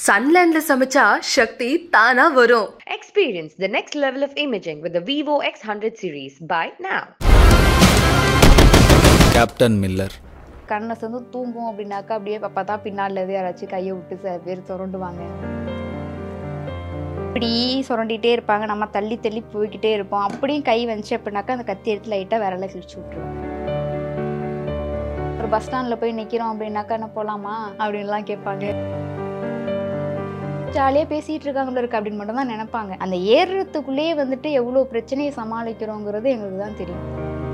சன்லேண்ட்ல சமைச்சா சக்தி தானா வரும் Experience the next level of imaging with the Vivo X100 series. Buy now. Captain Miller கண்ணை சேர்ந்து தூங்கும் அப்படின்னாக்கா அப்படியே பார்த்தா பின்னால் இருந்து யாராச்சும் கையை விட்டு சில பேர் சுரண்டுவாங்க இப்படி சுரண்டிகிட்டே இருப்பாங்க நம்ம தள்ளி தள்ளி போய்கிட்டே இருப்போம் அப்படியும் கை வந்துச்சு அப்படின்னாக்கா அந்த கத்தி எடுத்து லைட்டாக விரல கிழிச்சு விட்ருவாங்க ஒரு பஸ் ஸ்டாண்டில் போய் நிற்கிறோம் அப்படின்னாக்கா என்ன போகலாமா அப்படின்லாம் கேட்பாங்க ஜாலியாக பேசிகிட்டு இருக்காங்களோ இருக்கு அப்படின்னு மட்டும் தான் நினைப்பாங்க அந்த ஏறுறதுக்குள்ளேயே வந்துட்டு எவ்வளோ பிரச்சனையை சமாளிக்கிறோங்கிறது எங்களுக்கு தான் தெரியும்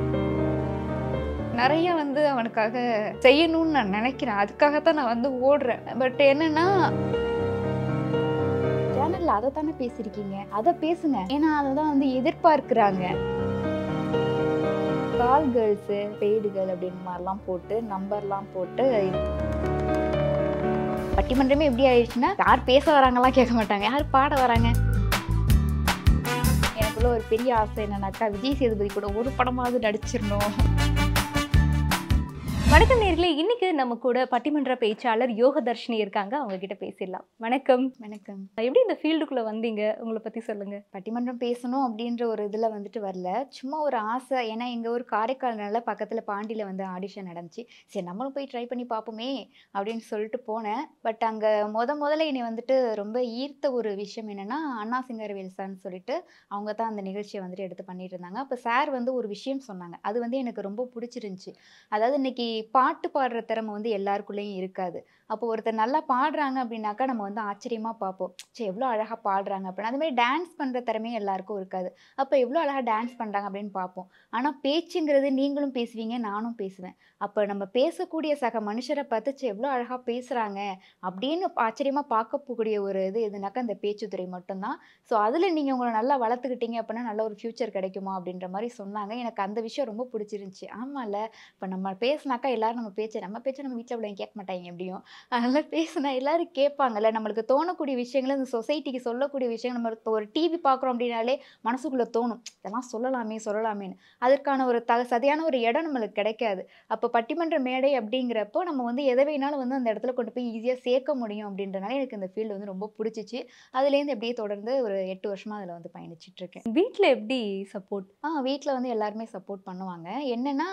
நிறைய வந்து அவனுக்காக செய்யணும்னு நான் நினைக்கிறேன் அதுக்காகத்தான் நான் வந்து ஓடுறேன் பட் என்னன்னா சேனல்ல அதை தானே பேசியிருக்கீங்க அதை பேசுங்க ஏன்னா அதை தான் வந்து எதிர்பார்க்குறாங்க கால் கேர்ள்ஸு பெய்டுகள் அப்படின்னு மாதிரிலாம் போட்டு நம்பர்லாம் போட்டு பட்டிமன்றமே எப்படி ஆயிடுச்சுன்னா யார் பேச வராங்கலாம் கேட்க மாட்டாங்க யார் பாட வராங்க எனக்குள்ள ஒரு பெரிய ஆசை என்னன்னாக்கா விஜய் சேதுபதி கூட ஒரு படமாவது நடிச்சிடணும் வணக்கம் நேர்களே இன்னைக்கு நம்ம கூட பட்டிமன்ற பேச்சாளர் யோகதர்ஷினி இருக்காங்க அவங்க கிட்ட பேசிடலாம் வணக்கம் வணக்கம் எப்படி இந்த ஃபீல்டுக்குள்ள வந்தீங்க உங்களை பத்தி சொல்லுங்க பட்டிமன்றம் பேசணும் அப்படின்ற ஒரு இதில் வந்துட்டு வரல சும்மா ஒரு ஆசை ஏன்னா எங்கள் ஊர் காரைக்கால்னால பக்கத்தில் பாண்டியில் வந்து ஆடிஷன் நடந்துச்சு சரி நம்மளும் போய் ட்ரை பண்ணி பார்ப்போமே அப்படின்னு சொல்லிட்டு போனேன் பட் அங்கே முத முதல்ல என்னை வந்துட்டு ரொம்ப ஈர்த்த ஒரு விஷயம் என்னென்னா அண்ணா சிங்கரவேல் சார்னு சொல்லிட்டு அவங்க தான் அந்த நிகழ்ச்சியை வந்துட்டு எடுத்து பண்ணிட்டு இருந்தாங்க அப்போ சார் வந்து ஒரு விஷயம் சொன்னாங்க அது வந்து எனக்கு ரொம்ப பிடிச்சிருந்துச்சி அதாவது இன்னைக்கு பாட்டு பாடுற திறமை வந்து எல்லாருக்குள்ளேயும் இருக்காது அப்போ ஒருத்தர் நல்லா பாடுறாங்க அப்படின்னாக்கா நம்ம வந்து ஆச்சரியமாக பார்ப்போம் சே எவ்வளோ அழகாக பாடுறாங்க அப்படின்னு அதுமாதிரி டான்ஸ் பண்ணுற திறமையும் எல்லாருக்கும் இருக்காது அப்போ எவ்வளோ அழகாக டான்ஸ் பண்ணுறாங்க அப்படின்னு பார்ப்போம் ஆனால் பேச்சுங்கிறது நீங்களும் பேசுவீங்க நானும் பேசுவேன் அப்போ நம்ம பேசக்கூடிய சக மனுஷரை பார்த்து சே எவ்வளோ அழகாக பேசுகிறாங்க அப்படின்னு ஆச்சரியமாக பார்க்கக்கூடிய ஒரு இது எதுனாக்கா அந்த பேச்சுத்துறை மட்டும்தான் ஸோ அதில் நீங்கள் உங்களை நல்லா வளர்த்துக்கிட்டீங்க அப்படின்னா நல்ல ஒரு ஃப்யூச்சர் கிடைக்குமா அப்படின்ற மாதிரி சொன்னாங்க எனக்கு அந்த விஷயம் ரொம்ப பிடிச்சிருந்துச்சி ஆமாம்ல இப்போ நம்ம பேசினாக்கா எல்லாரும் நம்ம பேச்சை நம்ம பேச்சை நம்ம வீட்டில் உள்ளவங்க கேட்க மாட்டாங்க எப்படியும் அதனால் பேசினா எல்லாரும் கேட்பாங்கல்ல நம்மளுக்கு தோணக்கூடிய விஷயங்கள் இந்த சொசைட்டிக்கு சொல்லக்கூடிய விஷயங்கள் நம்ம இப்போ ஒரு டிவி பார்க்குறோம் அப்படின்னாலே மனசுக்குள்ளே தோணும் இதெல்லாம் சொல்லலாமே சொல்லலாமேன்னு அதற்கான ஒரு த சதையான ஒரு இடம் நம்மளுக்கு கிடைக்காது அப்போ பட்டிமன்ற மேடை அப்படிங்கிறப்போ நம்ம வந்து எதை வேணாலும் வந்து அந்த இடத்துல கொண்டு போய் ஈஸியாக சேர்க்க முடியும் அப்படின்றனால எனக்கு இந்த ஃபீல்டு வந்து ரொம்ப பிடிச்சிச்சு அதுலேருந்து எப்படியே தொடர்ந்து ஒரு எட்டு வருஷமாக அதில் வந்து பயணிச்சிட்டு இருக்கேன் வீட்ல எப்படி சப்போர்ட் ஆ வீட்டில் வந்து எல்லாருமே சப்போர்ட் பண்ணுவாங்க என்னென்னா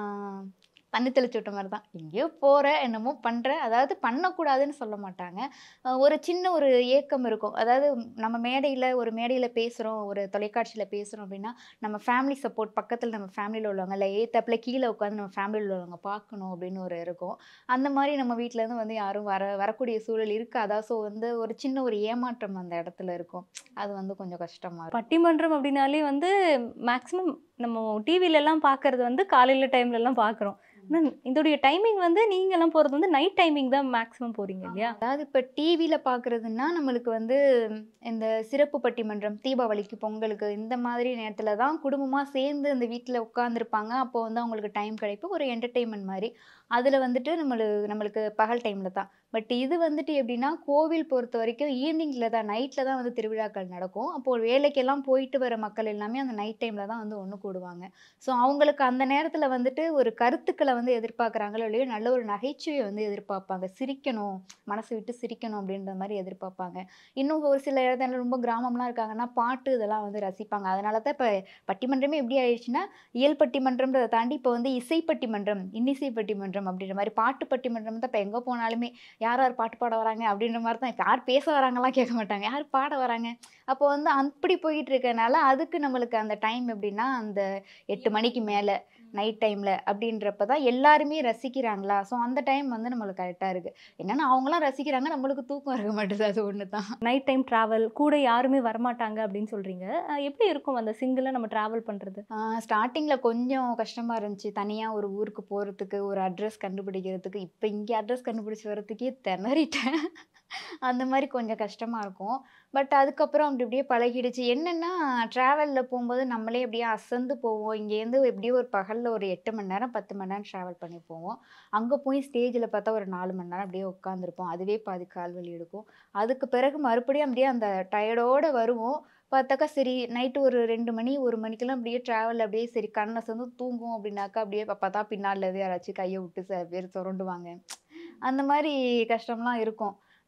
தண்ணி தெளிச்சு விட்ட மாதிரி தான் எங்கேயோ போகிற என்னமோ பண்ணுற அதாவது பண்ணக்கூடாதுன்னு சொல்ல மாட்டாங்க ஆஹ் ஒரு சின்ன ஒரு ஏக்கம் இருக்கும் அதாவது நம்ம மேடையில் ஒரு மேடையில் பேசுகிறோம் ஒரு தொலைக்காட்சியில் பேசுகிறோம் அப்படின்னா நம்ம ஃபேமிலி சப்போர்ட் பக்கத்தில் நம்ம ஃபேமிலியில் உள்ளவங்க இல்லை ஏத்தப்பில் கீழே உட்காந்து நம்ம ஃபேமிலியில் உள்ளவங்க பார்க்கணும் அப்படின்னு ஒரு இருக்கும் அந்த மாதிரி நம்ம வீட்டிலேருந்து வந்து யாரும் வர வரக்கூடிய சூழல் இருக்காதா ஸோ வந்து ஒரு சின்ன ஒரு ஏமாற்றம் அந்த இடத்துல இருக்கும் அது வந்து கொஞ்சம் கஷ்டமாக இருக்கும் பட்டிமன்றம் அப்படின்னாலே வந்து மேக்ஸிமம் நம்ம டிவில எல்லாம் பார்க்கறது வந்து காலையில டைம்ல எல்லாம் பார்க்குறோம் ஆனால் இதோடைய டைமிங் வந்து நீங்க எல்லாம் போறது வந்து நைட் டைமிங் தான் மேக்ஸிமம் போறீங்க இல்லையா அதாவது இப்போ டிவியில் பார்க்குறதுன்னா நம்மளுக்கு வந்து இந்த சிறப்பு பட்டிமன்றம் தீபாவளிக்கு பொங்கலுக்கு இந்த மாதிரி நேரத்தில் தான் குடும்பமாக சேர்ந்து இந்த வீட்டில் உட்காந்துருப்பாங்க அப்போ வந்து அவங்களுக்கு டைம் கிடைக்கும் ஒரு என்டர்டெயின்மெண்ட் மாதிரி அதில் வந்துட்டு நம்மளுக்கு நம்மளுக்கு பகல் டைமில் தான் பட் இது வந்துட்டு எப்படின்னா கோவில் பொறுத்த வரைக்கும் ஈவினிங்கில் தான் நைட்டில் தான் வந்து திருவிழாக்கள் நடக்கும் அப்போ ஒரு வேலைக்கெல்லாம் போயிட்டு வர மக்கள் எல்லாமே அந்த நைட் டைமில் தான் வந்து ஒன்று கூடுவாங்க ஸோ அவங்களுக்கு அந்த நேரத்தில் வந்துட்டு ஒரு கருத்துக்களை வந்து எதிர்பார்க்குறாங்களோ இல்லையோ நல்ல ஒரு நகைச்சுவையை வந்து எதிர்பார்ப்பாங்க சிரிக்கணும் மனசு விட்டு சிரிக்கணும் அப்படின்ற மாதிரி எதிர்பார்ப்பாங்க இன்னும் ஒரு சில இடத்துல ரொம்ப கிராமம்லாம் இருக்காங்கன்னா பாட்டு இதெல்லாம் வந்து ரசிப்பாங்க அதனால தான் இப்போ பட்டிமன்றமே எப்படி ஆயிடுச்சுன்னா இயல் பட்டிமன்றம்ன்றதை தாண்டி இப்போ வந்து இசை பட்டிமன்றம் இன்னிசை பட்டிமன்றம் அப்படின்ற மாதிரி பாட்டு பட்டிமன்றம் தான் இப்போ எங்கே போனாலுமே யார் யார் பாட்டு பாட வராங்க அப்படின்ற மாதிரி தான் இப்போ யார் பேச வராங்கலாம் கேட்க மாட்டாங்க யார் பாட வராங்க அப்போ வந்து அப்படி போயிட்டு இருக்கனால அதுக்கு நம்மளுக்கு அந்த டைம் எப்படின்னா அந்த எட்டு மணிக்கு மேலே நைட் டைமில் அப்படின்றப்ப தான் எல்லாருமே ரசிக்கிறாங்களா ஸோ அந்த டைம் வந்து நம்மளுக்கு கரெக்டாக இருக்குது என்னென்னா அவங்களாம் ரசிக்கிறாங்க நம்மளுக்கு தூக்கம் இருக்க மாட்டேது அது ஒன்று தான் நைட் டைம் ட்ராவல் கூட யாருமே வரமாட்டாங்க அப்படின்னு சொல்றீங்க அஹ் எப்படி இருக்கும் அந்த சிங்கிளாக நம்ம ட்ராவல் பண்றது ஸ்டார்டிங்கில் கொஞ்சம் கஷ்டமாக இருந்துச்சு தனியாக ஒரு ஊருக்கு போகிறதுக்கு ஒரு அட்ரஸ் கண்டுபிடிக்கிறதுக்கு இப்போ இங்கே அட்ரஸ் கண்டுபிடிச்சி வரதுக்கே திணறிட்டேன் அந்த மாதிரி கொஞ்சம் கஷ்டமாக இருக்கும் பட் அதுக்கப்புறம் அப்படி இப்படியே பழகிடுச்சு என்னென்னா ட்ராவலில் போகும்போது நம்மளே அப்படியே அசந்து போவோம் இங்கேருந்து எப்படியும் ஒரு பகலில் ஒரு எட்டு மணி நேரம் பத்து மணி நேரம் ட்ராவல் பண்ணி போவோம் அங்கே போய் ஸ்டேஜில் பார்த்தா ஒரு நாலு மணி நேரம் அப்படியே உட்காந்துருப்போம் அதுவே பாதி கால் வலி எடுக்கும் அதுக்கு பிறகு மறுபடியும் அப்படியே அந்த டயர்டோடு வருவோம் பார்த்தாக்கா சரி நைட்டு ஒரு ரெண்டு மணி ஒரு மணிக்கெல்லாம் அப்படியே ட்ராவல் அப்படியே சரி கண்ணை சேர்ந்து தூங்கும் அப்படின்னாக்கா அப்படியே பார்த்தா பின்னால் இருந்து யாராச்சும் கையை விட்டு சில பேர் சுரண்டுவாங்க அந்த மாதிரி கஷ்டம்லாம் இருக்கும்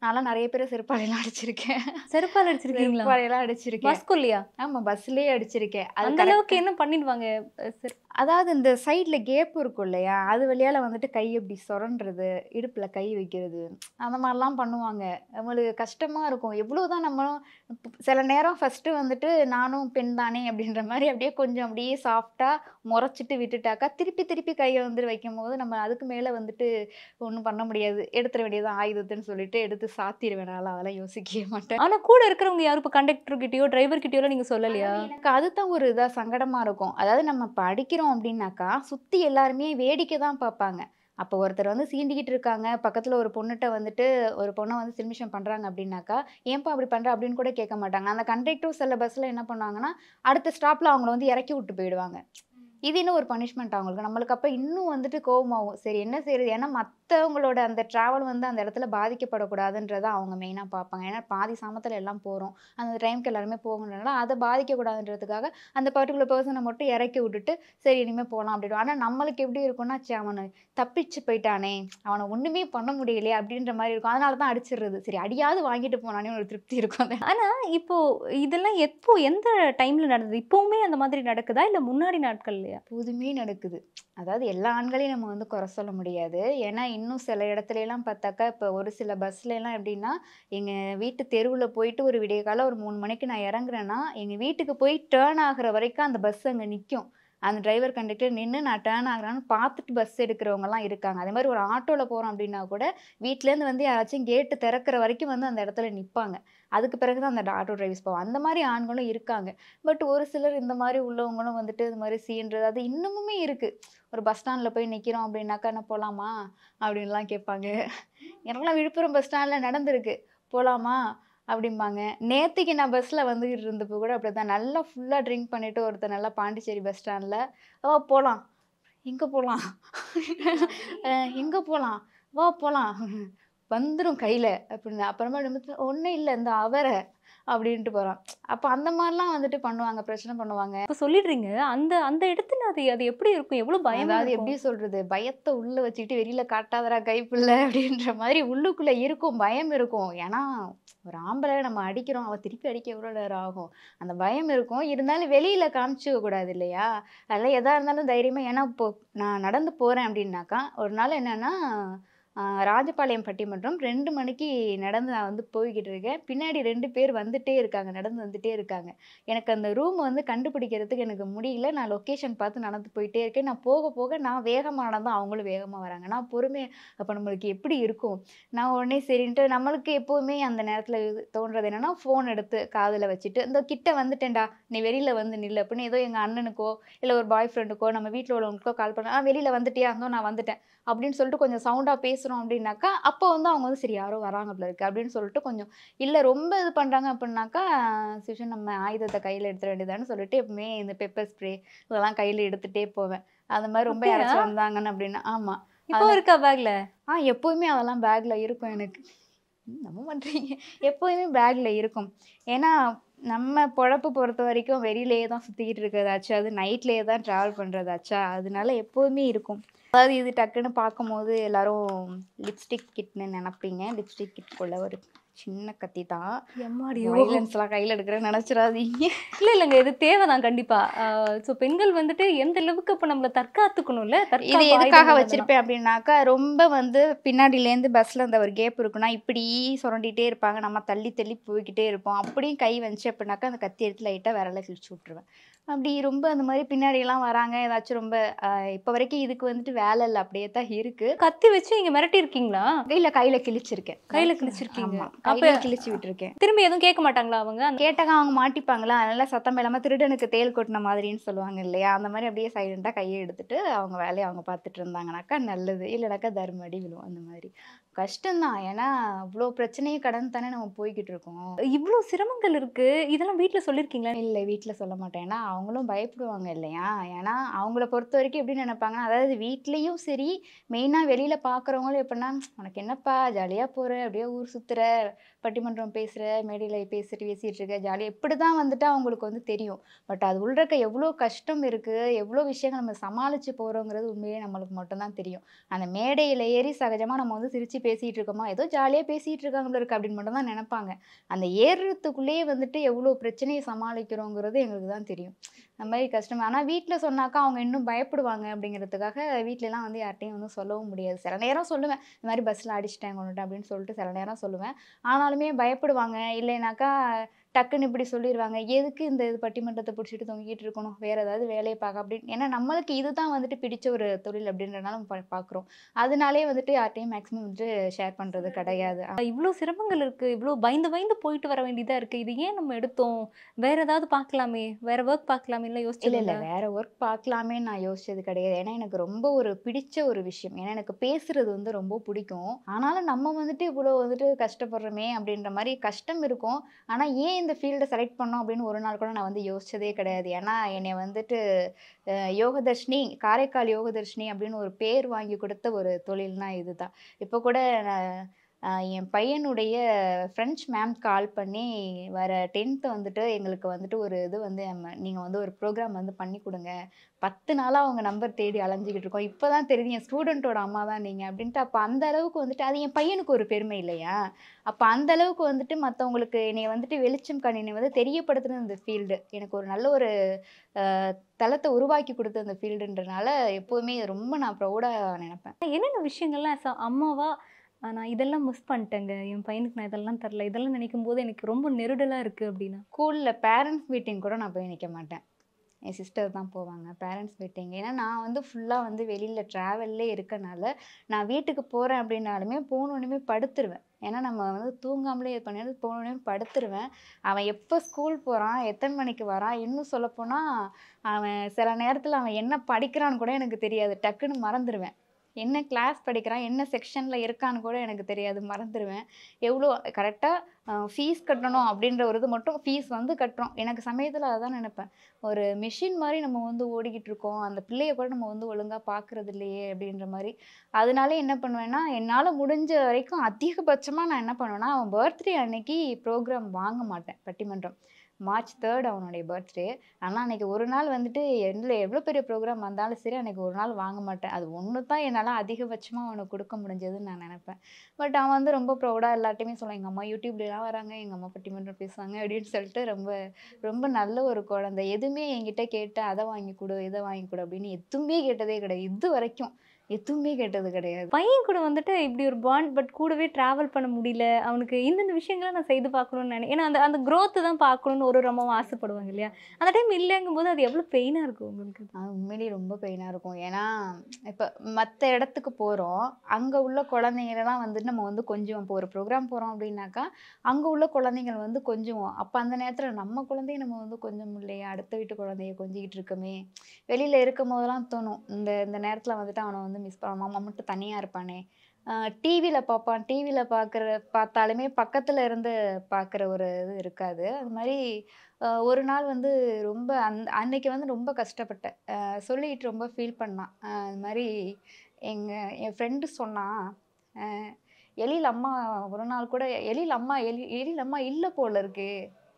நான்லாம் நிறைய பேரை செருப்பாலையெல்லாம் அடிச்சிருக்கேன் செருப்பால் அடிச்சிருக்கீங்களா செருப்பாலையெல்லாம் அடிச்சிருக்கேன் பஸ்குள்ளையா ஆமா பஸ்லயே அடிச்சிருக்கேன் அது அந்த correct அளவுக்கு என்ன பண்ணிடுவாங்க அஹ் செருப்பு அதாவது இந்த சைடில் கேப் இருக்கும் இல்லையா அது வழியால் வந்துட்டு கை இப்படி சுரண்டுறது இடுப்பில் கை வைக்கிறது அந்த மாதிரிலாம் பண்ணுவாங்க நம்மளுக்கு கஷ்டமாக இருக்கும் எவ்வளோ தான் நம்மளும் இப்ப சில நேரம் ஃபஸ்ட்டு வந்துட்டு நானும் பெண் தானே அப்படின்ற மாதிரி அப்படியே கொஞ்சம் அப்படியே சாஃப்டாக முறைச்சிட்டு விட்டுட்டாக்கா திருப்பி திருப்பி கையை வந்து வைக்கும் போது நம்ம அதுக்கு மேலே வந்துட்டு ஒன்றும் பண்ண முடியாது எடுத்துட வேண்டியது ஆயுதத்துன்னு சொல்லிட்டு எடுத்து சாத்திடுவேன் நான் அதெல்லாம் யோசிக்கவே மாட்டேன் ஆனா கூட இருக்கிறவங்க யாரும் இப்போ கண்டக்டர் கிட்டயோ டிரைவர் கிட்டயோ நீங்க சொல்லலையா எனக்கு அதுதான் ஒரு இதாக சங்கடமாக இருக்கும் அதாவது நம்ம இப்போ அடிக்கிறோம் அப்படின்னாக்கா சுற்றி எல்லாருமே வேடிக்கை தான் பார்ப்பாங்க அப்போ ஒருத்தர் வந்து சீண்டிக்கிட்டு இருக்காங்க பக்கத்தில் ஒரு பொண்ணுகிட்ட வந்துட்டு ஒரு பொண்ணை வந்து சில்மிஷம் பண்ணுறாங்க அப்படின்னாக்கா ஏன்பா அப்படி பண்ணுற அப்படின்னு கூட கேட்க மாட்டாங்க அந்த கண்டக்டர் சில பஸ்ஸில் என்ன பண்ணுவாங்கன்னா அடுத்த ஸ்டாப்பில் அவங்கள வந்து இறக்கி விட்டு போயிடுவாங்க இது இன்னும் ஒரு பனிஷ்மெண்ட் அவங்களுக்கு நம்மளுக்கு அப்போ இன்னும் வந்துட்டு கோவமாகும் சரி என்ன செய்யறது ஏன்னா மற்றவங்களோட அந்த ட்ராவல் வந்து அந்த இடத்துல பாதிக்கப்படக்கூடாதுன்றதை அவங்க மெயினாக பார்ப்பாங்க ஏன்னா பாதி சாமத்தில் எல்லாம் போகிறோம் அந்த டைமுக்கு எல்லாருமே போகணுன்றனால அதை பாதிக்கக்கூடாதுன்றதுக்காக அந்த பர்டிகுலர் பர்சனை மட்டும் இறக்கி விட்டுட்டு சரி இனிமேல் போகலாம் அப்படின்னு ஆனால் நம்மளுக்கு எப்படி இருக்கும்னா சே அவனை தப்பிச்சு போயிட்டானே அவனை ஒன்றுமே பண்ண முடியலையே அப்படின்ற மாதிரி இருக்கும் அதனால தான் அடிச்சிடுறது சரி அடியாவது வாங்கிட்டு போனானே ஒரு திருப்தி இருக்கும் அந்த ஆனா இப்போ இதெல்லாம் எப்போ எந்த டைம்ல நடந்தது இப்பவுமே அந்த மாதிரி நடக்குதா இல்ல முன்னாடி நாட்கள்லயா எப்போதுமே நடக்குது அதாவது எல்லா ஆண்களையும் நம்ம வந்து குறை சொல்ல முடியாது ஏன்னா இன்னும் சில இடத்துல எல்லாம் பார்த்தாக்கா இப்போ ஒரு சில பஸ்ல எல்லாம் எப்படின்னா எங்கள் வீட்டு தெருவில் போயிட்டு ஒரு விடிய காலம் ஒரு மூணு மணிக்கு நான் இறங்குறேன்னா எங்கள் வீட்டுக்கு போய் டேர்ன் ஆகுற வரைக்கும் அந்த பஸ் அங்கே நிற்கும் அந்த டிரைவர் கண்டக்டர் நின்று நான் டேர்ன் ஆகுறான்னு பார்த்துட்டு பஸ் எடுக்கிறவங்கலாம் இருக்காங்க அதே மாதிரி ஒரு ஆட்டோவில் போகிறோம் அப்படின்னா கூட வீட்டிலேருந்து வந்து யாராச்சும் கேட்டு திறக்கிற வரைக்கும் வந்து அந்த இடத்துல நிற்பாங்க அதுக்கு பிறகு தான் அந்த ஆட்டோ டிரைவர்ஸ் போவாங்க அந்த மாதிரி ஆண்களும் இருக்காங்க பட் ஒரு சிலர் இந்த மாதிரி உள்ளவங்களும் வந்துட்டு இது மாதிரி சீன்றது அது இன்னமுமே இருக்குது ஒரு பஸ் ஸ்டாண்டில் போய் நிற்கிறோம் அப்படின்னாக்கா என்ன போகலாமா அப்படின்லாம் கேட்பாங்க எனக்குலாம் விழுப்புரம் பஸ் ஸ்டாண்டில் நடந்திருக்கு போகலாமா அப்படிம்பாங்க நேற்றுக்கு நான் பஸ்ஸில் வந்துக்கிட்டு இருந்தப்போ கூட அப்படி தான் நல்லா ஃபுல்லாக ட்ரிங்க் பண்ணிவிட்டு ஒருத்தர் நல்லா பாண்டிச்சேரி பஸ் ஸ்டாண்டில் வா போகலாம் எங்கே போகலாம் எங்கே போகலாம் வா போகலாம் வந்துடும் கையில் அப்படின்னு அப்புறமா ஒன்றும் இல்லை இந்த அவரை அப்படின்ட்டு போகிறான் அப்போ அந்த மாதிரிலாம் வந்துட்டு பண்ணுவாங்க பிரச்சனை பண்ணுவாங்க இப்ப சொல்லிடுறீங்க அந்த அந்த இடத்துல அது அது எப்படி இருக்கும் எவ்வளவு பயம் அதாவது எப்படி சொல்றது பயத்தை உள்ள வச்சுக்கிட்டு வெளியில காட்டாதடா கைப்புள்ள அப்படின்ற மாதிரி உள்ளுக்குள்ள இருக்கும் பயம் இருக்கும் ஏன்னா ஒரு ஆம்பளை நம்ம அடிக்கிறோம் அவ திருப்பி அடிக்க எவ்வளோ நேரம் ஆகும் அந்த பயம் இருக்கும் இருந்தாலும் வெளியில காமிச்சுக்க கூடாது இல்லையா அதெல்லாம் எதா இருந்தாலும் தைரியமா ஏன்னா இப்போ நான் நடந்து போறேன் அப்படின்னாக்கா ஒரு நாள் என்னன்னா ஆஹ் ராஜபாளையம் பட்டிமன்றம் ரெண்டு மணிக்கு நடந்து நான் வந்து போய்கிட்டு இருக்கேன் பின்னாடி ரெண்டு பேர் வந்துட்டே இருக்காங்க நடந்து வந்துட்டே இருக்காங்க எனக்கு அந்த ரூம் வந்து கண்டுபிடிக்கிறதுக்கு எனக்கு முடியல நான் லொக்கேஷன் பார்த்து நடந்து போயிட்டே இருக்கேன் நான் போக போக நான் வேகமாக நடந்தா அவங்களும் வேகமாக வராங்க நான் பொறுமை அப்போ நம்மளுக்கு எப்படி இருக்கும் நான் உடனே சரின்ட்டு நம்மளுக்கு எப்போவுமே அந்த நேரத்தில் தோன்றது என்னன்னா ஃபோன் எடுத்து காதில் வச்சுட்டு இந்த கிட்ட வந்துட்டேன்டா நீ வெளியில் வந்து நில்லு அப்படின்னு ஏதோ எங்கள் அண்ணனுக்கோ இல்லை ஒரு பாய் ஃப்ரெண்டுக்கோ நம்ம வீட்டில் உள்ளவங்களுக்கோ கால் பண்ண ஆ வெளியில் வந்துட்டியா இருந்தோ நான் வந்துட்டேன் அப்படின்னு சொல்லிட்டு கொஞ்சம் சவுண்டாக பேசுகிறோம் அப்படின்னாக்கா அப்போ வந்து அவங்க வந்து சரி யாரோ வராங்க போல இருக்கு அப்படின்னு சொல்லிட்டு கொஞ்சம் இல்லை ரொம்ப இது பண்ணுறாங்க அப்படின்னாக்கா சிஷன் நம்ம ஆயுதத்தை கையில் எடுத்துட வேண்டியதான்னு சொல்லிட்டு எப்பவுமே இந்த பெப்பர் ஸ்ப்ரே இதெல்லாம் கையில் எடுத்துகிட்டே போவேன் அந்த மாதிரி ரொம்ப அப்படியா? யாராச்சும் வந்தாங்கன்னு அப்படின்னா ஆமாம் இப்போ இருக்கா பேக்ல ஆ எப்போவுமே அதெல்லாம் பேக்கில் இருக்கும் எனக்கு ம், நம்ப மாட்டீங்க எப்போயுமே பேக்கில் இருக்கும் ஏன்னா நம்ம பொழப்பு பொறுத்த வரைக்கும் வெளியிலேயே தான் சுற்றிக்கிட்டு இருக்கிறதாச்சா அது நைட்லேயே தான் ட்ராவல் பண்ணுறதாச்சா அதனால எப்போதுமே இருக்கும் அதாவது இது டக்குன்னு பார்க்கும்போது எல்லாரும் லிப்ஸ்டிக் கிட்னு நினைப்பீங்க லிப்ஸ்டிக் கிட்குள்ள ஒரு சின்ன கத்தி தான் எம்மாடியோ வைலன்ஸ்லாம் கையில் எடுக்கிறேன்னு நினச்சிடாதீங்க இல்ல இல்லைங்க இது தேவைதான் கண்டிப்பா ஸோ பெண்கள் வந்துட்டு எந்த அளவுக்கு இப்ப நம்மள தற்காத்துக்கணும்ல இது தற்காப்பு எதுக்காக ஆயுதங்கள் வச்சிருப்பேன் அப்படின்னாக்கா ரொம்ப வந்து பின்னாடியிலேருந்து பஸ்ஸில் அந்த ஒரு கேப் இருக்குன்னா இப்படி சுரண்டிட்டே இருப்பாங்க நம்ம தள்ளி தள்ளி போய்கிட்டே இருப்போம் அப்படியும் கை வந்துச்சு அப்படின்னாக்கா அந்த கத்தி எடுத்து லைட்டாக விரல கிழிச்சு விட்ருவேன் அப்படி ரொம்ப அந்த மாதிரி பின்னாடியெல்லாம் வராங்க ஏதாச்சும் ரொம்ப இப்போ வரைக்கும் இதுக்கு வந்துட்டு வேலை இல்லை அப்படியே தான் இருக்கு அதெல்லாம் கத்தி வச்சு நீங்க மிரட்டி இருக்கீங்களா கையில கையில கிழிச்சிருக்கேன் கையில கிழிச்சிருக்கீங்க ஆமா அப்ப கையில கிழிச்சு விட்டுருக்கேன் திரும்பி எதுவும் கேட்க மாட்டாங்களா அவங்க அந்த கேட்டாங்க அவங்க மாட்டிப்பாங்களா அதனால சத்தம் இல்லாம திருடனுக்கு தேல் கொட்டின மாதிரின்னு சொல்லுவாங்க இல்லையா அந்த மாதிரி அப்படியே சைலண்டாக கையை எடுத்துட்டு அவங்க வேலையை அவங்க பார்த்துட்டு இருந்தாங்கனாக்கா நல்லது இல்லைனாக்கா தர்ம அடி விழும் அந்த மாதிரி கஷ்டம்தான் ஏன்னா அவ்வளோ பிரச்சனையும் கடந்து தானே நம்ம போய்கிட்டு இருக்கோம் இவ்வளவு சிரமங்கள் இருக்கு இதெல்லாம் வீட்ல சொல்லிருக்கீங்களா இல்லை வீட்டில் சொல்ல மாட்டேன் ஏன்னா அவங்களும் பயப்படுவாங்க இல்லையா ஏன்னா அவங்கள பொறுத்த வரைக்கும் எப்படி நினைப்பாங்கன்னா அதாவது வீட்லேயும் சரி மெயினாக வெளியில் பார்க்குறவங்களும் எப்படின்னா உனக்கு என்னப்பா ஜாலியாக போகிற அப்படியே ஊர் சுற்றுற பட்டிமன்றம் பேசுகிற மேடையில் பேசிட்டு பேசிகிட்டு இருக்க ஜாலியாக இப்படி தான் வந்துட்டு அவங்களுக்கு வந்து தெரியும் பட் அது உள்ளக்க எவ்வளோ கஷ்டம் இருக்குது எவ்வளோ விஷயங்கள் நம்ம சமாளித்து போகிறோங்கிறது உண்மையிலே நம்மளுக்கு மட்டும்தான் தெரியும் அந்த மேடையில் ஏறி சகஜமாக நம்ம வந்து சிரித்து பேசிகிட்டு இருக்கோமா ஏதோ ஜாலியாக பேசிகிட்டு இருக்காங்களோ இருக்கு அப்படின்னு மட்டும் தான் நினைப்பாங்க அந்த ஏறுறதுக்குள்ளேயே வந்துட்டு எவ்வளோ பிரச்சனையை சமாளிக்கிறோங்கிறது எங்களுக்கு தான் தெரியும் அந்த மாதிரி கஷ்டம் ஆனால் வீட்டில் சொன்னாக்கா அவங்க இன்னும் பயப்படுவாங்க அப்படிங்கிறதுக்காக வீட்டிலலாம் வந்து யார்ட்டையும் வந்து சொல்லவும் முடியாது சில நேரம் சொல்லுவேன் இந்த மாதிரி பஸ்ஸில் அடிச்சிட்டேன் கொண்டுட்டேன் அப்படின்னு சொல்லிட்டு சில நேரம் சொல்லுவேன் ஆனாலுமே பயப்படுவாங்க இல்லைனாக்கா டக்குன்னு இப்படி சொல்லிடுவாங்க எதுக்கு இந்த இது பட்டிமன்றத்தை பிடிச்சிட்டு தொங்கிட்டு இருக்கணும் வேற ஏதாவது வேலையை பார்க்க அப்படின்னு ஏன்னா நம்மளுக்கு இதுதான் வந்துட்டு பிடிச்ச ஒரு தொழில் அப்படின்றனால நம்ம பா- பார்க்குறோம் அதனாலே வந்துட்டு யார்ட்டையும் மேக்ஸிமம் வந்துட்டு ஷேர் பண்ணுறது கிடையாது இவ்வளோ சிரமங்கள் இருக்கு இவ்வளோ பயந்து பயந்து போயிட்டு வர வேண்டியதா இருக்கு இது ஏன் நம்ம எடுத்தோம் வேற ஏதாவது பார்க்கலாமே வேற ஒர்க் பார்க்கலாமே இல்லை இல்லை யோசிச்சது இல்லை வேற ஒர்க் பார்க்கலாமே நான் யோசிச்சது கிடையாது ஏன்னா எனக்கு ரொம்ப ஒரு பிடிச்ச ஒரு விஷயம் ஏன்னா எனக்கு பேசுறது வந்து ரொம்ப பிடிக்கும் ஆனாலும் நம்ம வந்துட்டு இவ்வளோ வந்துட்டு கஷ்டப்படுறோமே அப்படின்ற மாதிரி கஷ்டம் இருக்கும் ஆனால் ஏன் இந்த ஃபீல்டை செலக்ட் பண்ணோம் அப்படின்னு ஒரு நாள் கூட நான் வந்து யோசிச்சதே கிடையாது ஏன்னா என்னை வந்துட்டு அஹ், யோகதர்ஷினி காரைக்கால் யோகதர்ஷினி அப்படின்னு ஒரு பேர் வாங்கி கொடுத்த ஒரு தொழில்னா இதுதான் இப்போ கூட நான், அஹ், என் பையனுடைய ஃப்ரெஞ்ச் மேம் கால் பண்ணி வர டென்த்து வந்துட்டு எங்களுக்கு வந்துட்டு ஒரு இது வந்து நீங்கள் வந்து ஒரு ப்ரோக்ராம் வந்து பண்ணி கொடுங்க பத்து நாளாக அவங்க நம்பர் தேடி அலைஞ்சிக்கிட்டு இருக்கோம் இப்போ தான் தெரியுது என் ஸ்டூடெண்ட்டோட அம்மா தான் நீங்கள் அப்படின்ட்டு அப்போ அந்த அளவுக்கு வந்துட்டு அது என் பையனுக்கு ஒரு பெருமை இல்லையா அப்போ அந்த அளவுக்கு வந்துட்டு மற்றவங்களுக்கு என்னை வந்துட்டு வெளிச்சம் கணினி வந்து தெரியப்படுத்துன இந்த ஃபீல்டு எனக்கு ஒரு நல்ல ஒரு அஹ், தளத்தை உருவாக்கி கொடுத்த அந்த ஃபீல்டுன்றனால எப்போதுமே இது ரொம்ப நான் ப்ரௌடாக நினைப்பேன் என்னென்ன விஷயங்கள்லாம் as a அம்மாவா ஆஹ் நான் இதெல்லாம் மிஸ் பண்ணிட்டேங்க என் பையனுக்கு நான் இதெல்லாம் தரல இதெல்லாம் நினைக்கும் போது எனக்கு ரொம்ப நெருடலா இருக்கு அப்படின்னா ஸ்கூலில் பேரண்ட்ஸ் மீட்டிங் கூட நான் போய் நிற்க மாட்டேன் என் சிஸ்டர் தான் போவாங்க பேரண்ட்ஸ் மீட்டிங் ஏன்னா நான் வந்து ஃபுல்லாக வந்து வெளியில் ட்ராவல்லே இருக்கனால நான் வீட்டுக்கு போகிறேன் அப்படின்னாலுமே போனோடனே படுத்துருவேன் ஏன்னா நம்ம வந்து தூங்காமலே இது பண்ணிட்டு போனோடனே படுத்துருவேன் அவன் எப்போ ஸ்கூல் போகிறான் எத்தனை மணிக்கு வரான் இன்னும் சொல்லப்போனால் அவன் சில நேரத்தில் அவன் என்ன படிக்கிறான்னு கூட எனக்கு தெரியாது டக்குன்னு மறந்துடுவேன் என்ன கிளாஸ் படிக்கிறான் என்ன செக்ஷனில் இருக்கான்னு கூட எனக்கு தெரியாது மறந்துடுவேன் எவ்வளோ கரெக்டாக ஃபீஸ் கட்டணும் அப்படின்ற ஒரு இது மட்டும் ஃபீஸ் வந்து கட்டுறோம் எனக்கு சமயத்தில் அதான் நினைப்பேன் ஒரு மிஷின் மாதிரி நம்ம வந்து ஓடிக்கிட்டு இருக்கோம் அந்த பிள்ளைய கூட நம்ம வந்து ஒழுங்காக பார்க்குறது இல்லையே அப்படின்ற மாதிரி அதனால என்ன பண்ணுவேன்னா என்னால் முடிஞ்ச வரைக்கும் அதிகபட்சமாக நான் என்ன பண்ணுவேன்னா அவன் பர்த்டே அன்னைக்கு ப்ரோக்ராம் வாங்க மாட்டேன் பட்டிமன்றம் மார்ச் தேர்ட் அவனுடைய பர்த்டே ஆனால் அன்னைக்கு ஒரு நாள் வந்துட்டு எந்த எவ்வளோ பெரிய ப்ரோக்ராம் வந்தாலும் சரி அன்னைக்கு ஒரு நாள் வாங்க மாட்டேன் அது ஒன்று தான் என்னால் அதிகபட்சமாக அவனுக்கு கொடுக்க முடிஞ்சதுன்னு நான் நினைப்பேன் பட் அவன் வந்து ரொம்ப ப்ரௌடாக எல்லாட்டையுமே சொல்லுவான் எங்கள் அம்மா யூடியூப்லலாம் வராங்க எங்கள் அம்மா பட்டிமன்றம் பேசுவாங்க அப்படின்னு சொல்லிட்டு ரொம்ப ரொம்ப நல்ல ஒரு குழந்தை எதுவுமே என்கிட்ட கேட்டு அதை வாங்கி கொடு இதை வாங்கி கொடு அப்படின்னு எதுவுமே கேட்டதே கிடையாது இது வரைக்கும் எதுவுமே கேட்டது கிடையாது பையன் கூட வந்துட்டு இப்படி ஒரு பாண்ட் பட் கூடவே டிராவல் பண்ண முடியல அவனுக்கு இந்தந்த விஷயங்களை நான் செய்து பார்க்கணும்னு நினை ஏன்னா அந்த அந்த growth தான் பார்க்கணும்னு ஒரு ஒரு அம்மாவும் ஆசைப்படுவாங்க இல்லையா அந்த டைம் இல்லைங்கும் போது அது எவ்வளோ பெயினாக இருக்கும் உங்களுக்கு அது உண்மையிலேயே ரொம்ப பெயினாக இருக்கும் ஏன்னா இப்போ மற்ற இடத்துக்கு போகிறோம் அங்கே உள்ள குழந்தைங்களெல்லாம் வந்துட்டு நம்ம வந்து கொஞ்சம் இப்போ ஒரு ப்ரோக்ராம் போகிறோம் அப்படின்னாக்கா அங்கே உள்ள குழந்தைங்கள் வந்து கொஞ்சுவோம் அப்போ அந்த நேரத்தில் நம்ம குழந்தைய நம்ம வந்து கொஞ்சம் இல்லையா அடுத்த வீட்டு குழந்தைய கொஞ்சிக்கிட்டு இருக்கோமே வெளியில் இருக்கும் போதெல்லாம் தோணும் இந்த இந்த நேரத்தில் வந்துட்டு அவனை வந்து மிஸ் பண்ண மாமா மட்டும் தனியாக இருப்பானே டிவியில் பார்ப்பான் டிவியில் பார்க்குற பார்த்தாலுமே பக்கத்தில் இருந்து பார்க்குற ஒரு இது இருக்காது அது மாதிரி ஆஹ் ஒரு நாள் வந்து ரொம்ப அந் அன்னைக்கு வந்து ரொம்ப கஷ்டப்பட்டேன் ஆஹ் சொல்லிட்டு ரொம்ப ஃபீல் பண்ணான் ஆஹ் அது மாதிரி எங்கள் என் ஃப்ரெண்டு சொன்னான் ஆஹ் எழில் அம்மா ஒரு நாள் கூட எழில் அம்மா எலி எழில் அம்மா இல்லை போல இருக்கு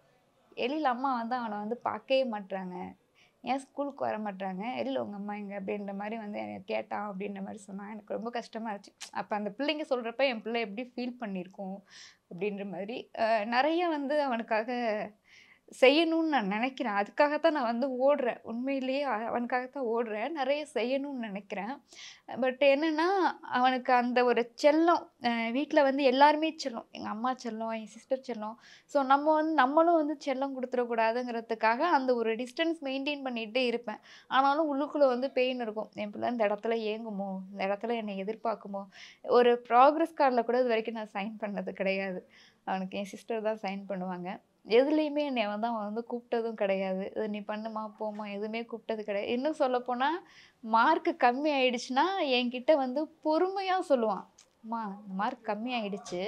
எழில் அம்மா வந்து அவனை வந்து பார்க்கவே மாட்றாங்க ஏன் ஸ்கூலுக்கு வர மாட்றாங்க எழில் உங்கள் அம்மா எங்க அப்படின்ற மாதிரி வந்து என்னை கேட்டான் அப்படின்ற மாதிரி சொன்னான் எனக்கு ரொம்ப கஷ்டமாக இருந்துச்சு அப்போ அந்த பிள்ளைங்க சொல்கிறப்ப என் பிள்ளை எப்படி ஃபீல் பண்ணியிருக்கோம் அப்படின்ற மாதிரி ஆஹ் நிறைய வந்து அவனுக்காக செய்யணும்னு நான் நினைக்கிறேன் அதுக்காகத்தான் நான் வந்து ஓடுறேன் உண்மையிலேயே அ- அவனுக்காகத்தான் ஓடுறேன் நிறைய செய்யணும்னு நினைக்கிறேன் பட் என்னன்னா அவனுக்கு அந்த ஒரு செல்லம் வீட்டில் வந்து எல்லாருமே செல்லம் எங்கள் அம்மா செல்லம் என் சிஸ்டர் செல்லம் ஸோ நம்ம வந்து நம்மளும் வந்து செல்லம் கொடுத்துடக்கூடாதுங்கிறதுக்காக அந்த ஒரு டிஸ்டன்ஸ் மெயின்டைன் பண்ணிகிட்டே இருப்பேன் ஆனாலும் உள்ளுக்குள்ளே வந்து பெயின் இருக்கும் என் பிள்ளை இந்த இடத்துல ஏங்குமோ இந்த இடத்துல என்னை எதிர்பார்க்குமோ ஒரு ப்ராக்ரஸ் கார்டில் கூட இது வரைக்கும் நான் சைன் பண்ணது கிடையாது அவனுக்கு என் சிஸ்டர் தான் சைன் பண்ணுவாங்க எதுலேயுமே என்னை வந்து அவன் வந்து கூப்பிட்டதும் கிடையாது இது நீ பண்ணுமா போமா எதுவுமே கூப்பிட்டது கிடையாது இன்னும் சொல்லப்போனால் மார்க்கு கம்மி ஆயிடுச்சுன்னா என்கிட்ட வந்து பொறுமையாக சொல்லுவான் அம்மா இந்த மார்க் கம்மி ஆயிடுச்சு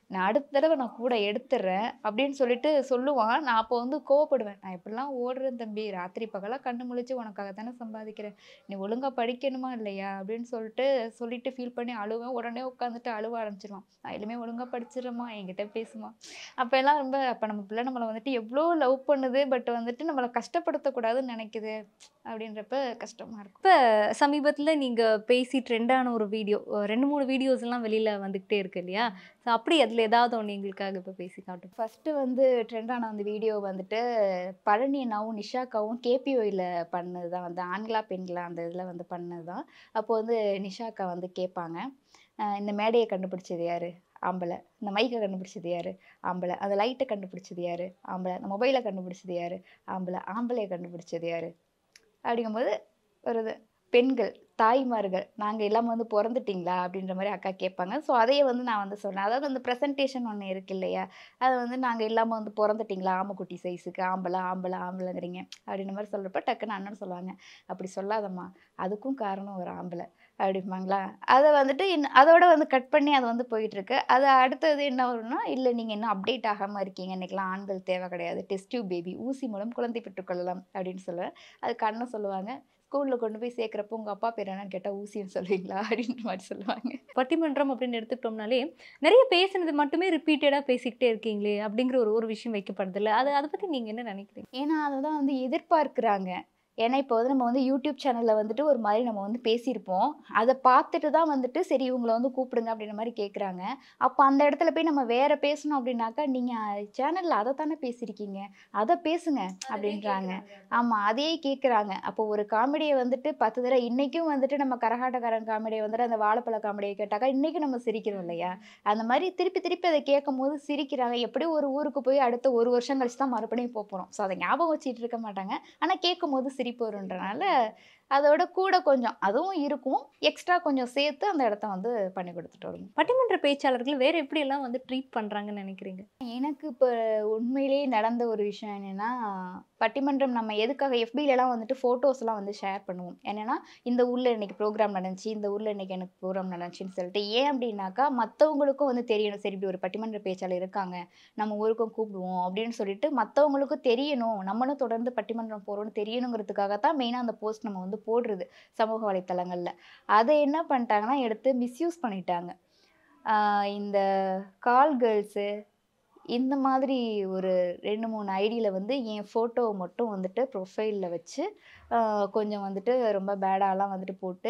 நான் அடுத்த தடவை நான் கூட எடுத்துடுறேன் அப்படின்னு சொல்லிட்டு சொல்லுவான் நான் அப்போ வந்து கோவப்படுவேன் நான் இப்படிலாம் ஓடுறேன் தம்பி ராத்திரி பகலாக கண்ணு முழிச்சு உனக்காக தானே சம்பாதிக்கிறேன் நீ ஒழுங்கா படிக்கணுமா இல்லையா அப்படின்னு சொல்லிட்டு சொல்லிட்டு ஃபீல் பண்ணி அழுவேன் உடனே உட்காந்துட்டு அழுவ ஆரம்பிச்சிருவான் நான் எதுவுமே ஒழுங்கா படிச்சிடுறேம்மா என்கிட்ட பேசுமா அப்போ எல்லாம் ரொம்ப அப்போ நம்ம பிள்ளை நம்மளை வந்துட்டு எவ்வளோ லவ் பண்ணுது பட் வந்துட்டு நம்மளை கஷ்டப்படுத்தக்கூடாதுன்னு நினைக்குது அப்படின்றப்ப கஷ்டமா இருக்கும் இப்போ சமீபத்தில் நீங்கள் பேசி ட்ரெண்டான ஒரு வீடியோ ரெண்டு மூணு வீடியோஸ் எல்லாம் வெளியில் வந்துக்கிட்டே இருக்கு இல்லையா ஸோ அப்படி அதில் ஏதாவது ஒன்று எங்களுக்காக இப்போ பேசி காட்டும் ஃபஸ்ட்டு வந்து ட்ரெண்டான அந்த வீடியோ வந்துட்டு பழனி அண்ணாவும் நிஷாக்காவும் கேபிஓயில் பண்ணது தான் வந்து ஆண்களா பெண்களா அந்த இதில் வந்து பண்ணது தான் அப்போ வந்து நிஷாக்கா வந்து கேட்பாங்க அஹ் இந்த மேடையை கண்டுபிடிச்சது யாரு ஆம்பளை இந்த மைக்கை கண்டுபிடிச்சது யாரு ஆம்பளை அந்த லைட்டை கண்டுபிடிச்சது யாரு ஆம்பளை அந்த மொபைலை கண்டுபிடிச்சது யாரு ஆம்பளை ஆம்பளையை கண்டுபிடிச்சது யாரு அப்படிங்கும்போது ஒரு இது பெண்கள் தாய்மார்கள் நாங்கள் எல்லாம் வந்து பிறந்துட்டிங்களா அப்படின்ற மாதிரி அக்கா கேட்பாங்க ஸோ அதையே வந்து நான் வந்து சொன்னேன் அதாவது அந்த ப்ரெசன்டேஷன் ஒன்று இருக்கு இல்லையா அது வந்து நாங்கள் இல்லாமல் வந்து பிறந்துட்டிங்களா ஆமக்குட்டி சைஸுக்கு ஆம்பளை ஆம்பளை ஆம்பளைங்கிறீங்க அப்படின்ற மாதிரி சொல்கிறப்ப டக்குன்னு அண்ணன் சொல்லுவாங்க அப்படி சொல்லாதம்மா அதுக்கும் காரணம் ஒரு ஆம்பளை அப்படிம்பாங்களா அதை வந்துட்டு இன்னும் அதோட வந்து கட் பண்ணி அது வந்து போயிட்டு இருக்கு அது அடுத்தது என்ன வரும்னா இல்லை நீங்கள் இன்னும் அப்டேட் ஆகாமல் இருக்கீங்க இன்னைக்கெல்லாம் ஆண்கள் தேவை கிடையாது டெஸ்ட் டியூப் பேபி ஊசி மூலம் குழந்தை பெற்றுக்கொள்ளலாம் அப்படின்னு சொல்லுவேன் அதுக்கு அண்ணன் சொல்லுவாங்க ஸ்கூலில் கொண்டு போய் சேர்க்குறப்போ உங்கள் அப்பா பேர் என்னன்னு கேட்டால் ஊசின்னு சொல்லுவீங்களா அப்படின்ற மாதிரி சொல்லுவாங்க பட்டிமன்றம் அப்படின்னு எடுத்துக்கிட்டோம்னாலே நிறைய பேசுனது மட்டுமே ரிப்பீட்டடாக பேசிக்கிட்டே இருக்கீங்களே அப்படிங்கிற ஒரு ஒரு விஷயம் வைக்கப்படுதில்ல அது அதை பற்றி நீங்கள் என்ன நினைக்கிறீங்க ஏன்னா அதை தான் வந்து எதிர்பார்க்குறாங்க ஏன்னா இப்போ வந்து நம்ம வந்து யூடியூப் சேனலில் வந்துட்டு ஒரு மாதிரி நம்ம வந்து பேசியிருப்போம் அதை பார்த்துட்டு தான் வந்துட்டு சரி இவங்கள வந்து கூப்பிடுங்க அப்படின்ற மாதிரி கேட்குறாங்க அப்போ அந்த இடத்துல போய் நம்ம வேற பேசணும் அப்படின்னாக்கா நீங்கள் சேனலில் அதை தானே பேசியிருக்கீங்க அதை பேசுங்க அப்படின்றாங்க ஆமாம் அதையே கேட்குறாங்க அப்போ ஒரு காமெடியை வந்துட்டு பத்து தடவை இன்றைக்கும் வந்துட்டு நம்ம கரகாட்டக்காரன் காமெடியை வந்துட்டு அந்த வாழைப்பழ காமெடியை கேட்டாக்கா இன்றைக்கும் நம்ம சிரிக்கிறோம் இல்லையா அந்த மாதிரி திருப்பி திருப்பி அதை கேட்கும் போது சிரிக்கிறாங்க எப்படியும் ஒரு ஊருக்கு போய் அடுத்த ஒரு வருஷம் கழிச்சு தான் மறுபடியும் போக போகிறோம் ஸோ அதை ஞாபகம் வச்சுட்டு இருக்க மாட்டாங்க ஆனால் கேட்கும் போது சிரிப்பு வருன்றனால அதோட கூட கொஞ்சம் அதுவும் இருக்கும் எக்ஸ்ட்ரா கொஞ்சம் சேர்த்து அந்த இடத்த வந்து பண்ணி கொடுத்துட்டு வரணும் பட்டிமன்ற பேச்சாளர்கள் வேற எப்படி எல்லாம் வந்து ட்ரீட் பண்றாங்கன்னு நினைக்கிறீங்க எனக்கு இப்போ உண்மையிலேயே நடந்த ஒரு விஷயம் என்னென்னா பட்டிமன்றம் நம்ம எதுக்காக எஃபிலலாம் வந்துட்டு ஃபோட்டோஸ்லாம் வந்து ஷேர் பண்ணுவோம் என்னென்னா இந்த ஊரில் இன்னைக்கு ப்ரோக்ராம் நடந்துச்சு இந்த ஊரில் இன்னைக்கு எனக்கு ப்ரோக்ராம் நடந்துச்சுன்னு சொல்லிட்டு ஏன் அப்படின்னாக்கா மற்றவங்களுக்கும் வந்து தெரியணும் சரி இப்படி ஒரு பட்டிமன்ற பேச்சாளர் இருக்காங்க நம்ம ஊருக்கும் கூப்பிடுவோம் அப்படின்னு சொல்லிட்டு மற்றவங்களுக்கும் தெரியணும் நம்மளும் தொடர்ந்து பட்டிமன்றம் போகிறோம்னு தெரியணுங்கிறதுக்காக தான் மெயினாக அந்த போஸ்ட் நம்ம வந்து போடுறது சமூக வலைத்தளங்களில் அதை என்ன பண்ணிட்டாங்கன்னா எடுத்து மிஸ்யூஸ் பண்ணிட்டாங்க ஆஹ் இந்த கால் கேர்ள்ஸு இந்த மாதிரி ஒரு ரெண்டு மூணு ஐடியில் வந்து என் ஃபோட்டோவை மட்டும் வந்துட்டு ப்ரொஃபைலில் வச்சு ஆஹ் கொஞ்சம் வந்துட்டு ரொம்ப பேடாலாம் வந்துட்டு போட்டு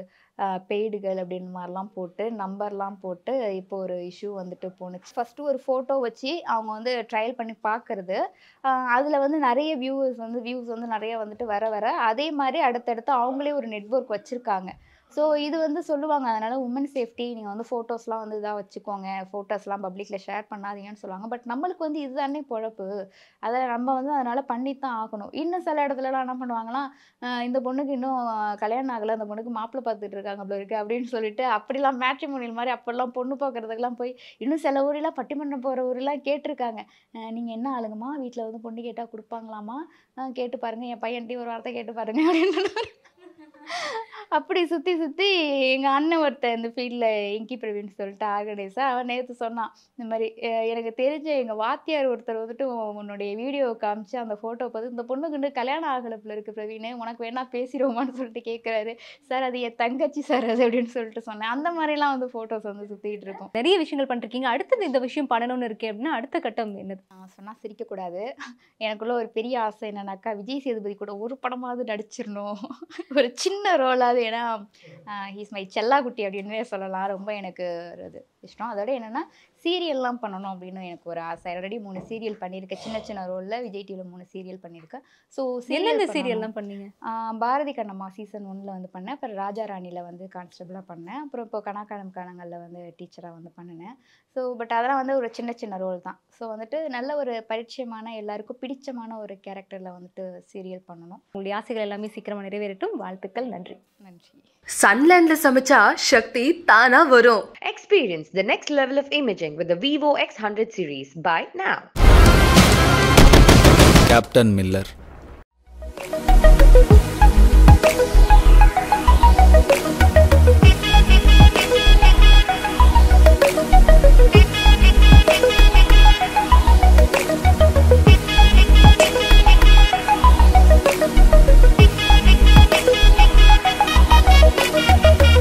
பெய்டுகள் அப்படின்னு மாதிரிலாம் போட்டு நம்பர்லாம் போட்டு இப்போ ஒரு இஷ்யூ வந்துட்டு போணுச்சு ஃபஸ்ட்டு ஒரு ஃபோட்டோ வச்சு அவங்க வந்து ட்ரையல் பண்ணி பார்க்குறது அதில் வந்து நிறைய வியூவர்ஸ் வந்து வியூஸ் வந்து நிறைய வந்துட்டு வர வர அதே மாதிரி அடுத்தடுத்து அவங்களே ஒரு நெட்வொர்க் வச்சுருக்காங்க ஸோ இது வந்து சொல்லுவாங்க அதனால் உமன் சேஃப்டி நீங்கள் வந்து ஃபோட்டோஸ்லாம் வந்து இதாக வச்சுக்கோங்க ஃபோட்டோஸ்லாம் பப்ளிக்கில் ஷேர் பண்ணாதீங்கன்னு சொல்லுவாங்க பட் நம்மளுக்கு வந்து இதுதானே பொழப்பு அதை நம்ம வந்து அதனால் பண்ணித்தான் ஆகணும் இன்னும் சில இடத்துலலாம் என்ன பண்ணுவாங்களாம் "ஆஹ் இந்த பொண்ணுக்கு இன்னும் கல்யாணம் ஆகலை அந்த பொண்ணுக்கு மாப்பிள்ளை பார்த்துட்டு இருக்காங்க அப்படி இருக்கு அப்படின்னு சொல்லிட்டு அப்படிலாம் மேட்ரிமோனியல் மாதிரி அப்போல்லாம் பொண்ணு பார்க்கறதுக்கெல்லாம் போய் இன்னும் சில ஊரெலாம் பட்டிமன்றம் போகிற ஊரெலாம் கேட்டிருக்காங்க நீங்கள் என்ன ஆளுங்கம்மா வீட்டில் வந்து பொண்ணு கேட்டால் கொடுப்பாங்களாமா ஆஹ் கேட்டு பாருங்கள் என் பையன்ட்டையும் ஒரு வார்த்தை கேட்டு பாருங்க அப்படின்னு அப்படி சுற்றி சுற்றி எங்கள் அண்ணன் ஒருத்தன் இந்த ஃபீல்டில் இங்கி பிரவீன் சொல்லிட்டு ஆர்கனைஸா அவன் நேற்று சொன்னான் இந்த மாதிரி "அஹ் எனக்கு தெரிஞ்ச எங்கள் வாத்தியார் ஒருத்தர் வந்துட்டு உன் உன்னுடைய வீடியோ காமிச்சு அந்த ஃபோட்டோ பார்த்து இந்த பொண்ணுக்கு இன்னும் கல்யாணம் ஆகலப்பில் இருக்குது பிரவீன் உனக்கு வேணா பேசிடுவோமான்னு சொல்லிட்டு கேட்குறாரு சார் அது என் தங்கச்சி சார் அது அப்படின்னு சொல்லிட்டு சொன்னேன் அந்த மாதிரிலாம் வந்து ஃபோட்டோஸ் வந்து சுற்றிட்டு இருக்கும் நிறைய விஷயங்கள் பண்ணிருக்கீங்க அடுத்தது இந்த விஷயம் பண்ணணும்னு இருக்கே அப்படின்னா அடுத்த கட்டம் என்னது நான் சொன்னால் சிரிக்கக்கூடாது எனக்குள்ள ஒரு பெரிய ஆசை என்னன்னாக்கா விஜய் சேதுபதி கூட ஒரு படமாவது நடிச்சிடணும் ஒரு சின்ன ரோலாவது ஏன்னா ஹீஸ் மை செல்லாக்குட்டி அப்படின்னே சொல்லலாம் ரொம்ப எனக்கு ஒரு இது இஷ்டம் அதோட என்னென்னா சீரியல்லாம் பண்ணணும் அப்படின்னு எனக்கு ஒரு ஆசை ஆல்ரெடி மூணு சீரியல் பண்ணியிருக்கேன் சின்ன சின்ன ரோலில் விஜய் டிவியில் மூணு சீரியல் பண்ணியிருக்கேன் ஸோ எந்தெந்த சீரியல் சீரியல்லாம் பண்ணீங்க ஆஹ் பாரதி கண்ணம்மா சீசன் ஒன்ல வந்து பண்ணேன் அப்புறம் ராஜா ராணியில் வந்து கான்ஸ்டபிளாக பண்ணேன் அப்புறம் இப்போ கணக்காலம் காலங்களில் வந்து டீச்சராக வந்து பண்ணினேன் ஸோ பட் அதெல்லாம் வந்து ஒரு சின்ன சின்ன ரோல் தான் ஸோ வந்துட்டு நல்ல ஒரு பரிச்சயமான எல்லாருக்கும் பிடிச்சமான ஒரு கேரக்டரில் வந்துட்டு சீரியல் பண்ணணும் உங்களுடைய ஆசைகள் எல்லாமே சீக்கிரமா நிறைவேறட்டும் வாழ்த்துக்கள் நன்றி நன்றி சன்லேண்ட்ல சமைச்சா சக்தி தானா வரும் Experience the next level of imaging with the Vivo X100 series. Buy now. Captain Miller